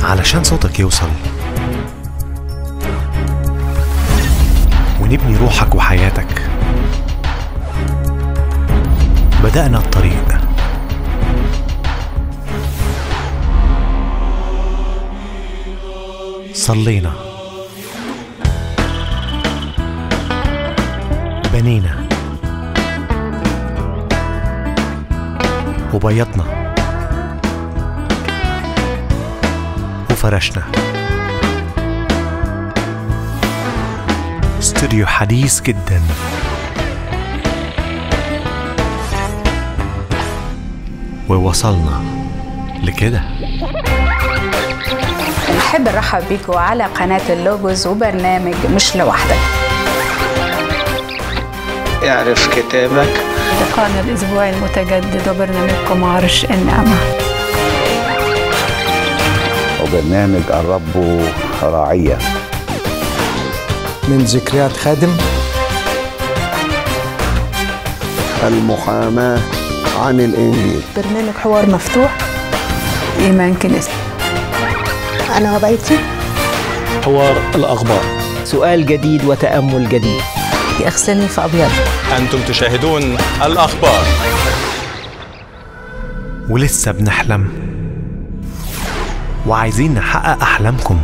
علشان صوتك يوصل ونبني روحك وحياتك بدأنا الطريق صلينا بنينا وبيضنا وفرشنا استوديو حديث جدا ووصلنا لكده نحب نرحب بيكم على قناة اللوجوز وبرنامج مش لوحدك اعرف كتابك لقاءنا الأسبوعي المتجدد وبرنامجكم عرش النعمة وبرنامج الرب راعية من ذكريات خادم المحاماة عن الإنجيل برنامج حوار مفتوح إيمان كنيسة أنا وبيتي حوار الأخبار سؤال جديد وتأمل جديد اغسلني في أبيض أنتم تشاهدون الأخبار ولسه بنحلم وعايزين نحقق أحلامكم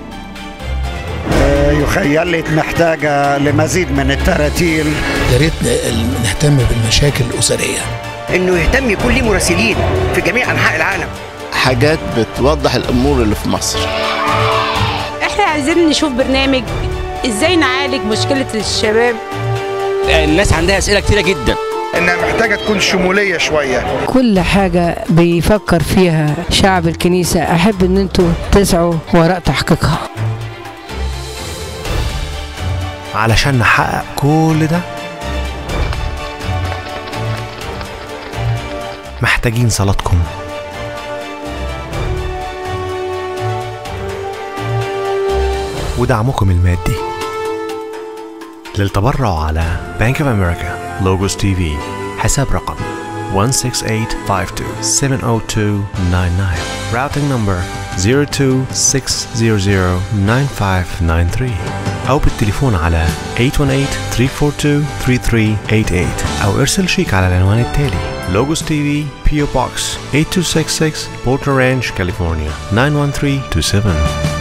يخيل لي محتاجة لمزيد من التراتيل يا ريت نهتم بالمشاكل الأسرية إنه يهتم يكون ليه مراسلين في جميع أنحاء العالم حاجات بتوضح الأمور اللي في مصر إحنا عايزين نشوف برنامج إزاي نعالج مشكلة الشباب الناس عندها أسئلة كتيرة جدا انها محتاجه تكون شموليه شويه كل حاجه بيفكر فيها شعب الكنيسه احب ان انتوا تسعوا وراء تحقيقها علشان نحقق كل ده محتاجين صلاتكم ودعمكم المادي للتبرع على Bank of America Logos TV حساب رقم 16852-70299 Routing number 02-600-9593 أو بالتليفون على 818-342-3388 أو ارسل شيك على العنوان التالي Logos TV PO Box 8266 Porter Ranch, California 91327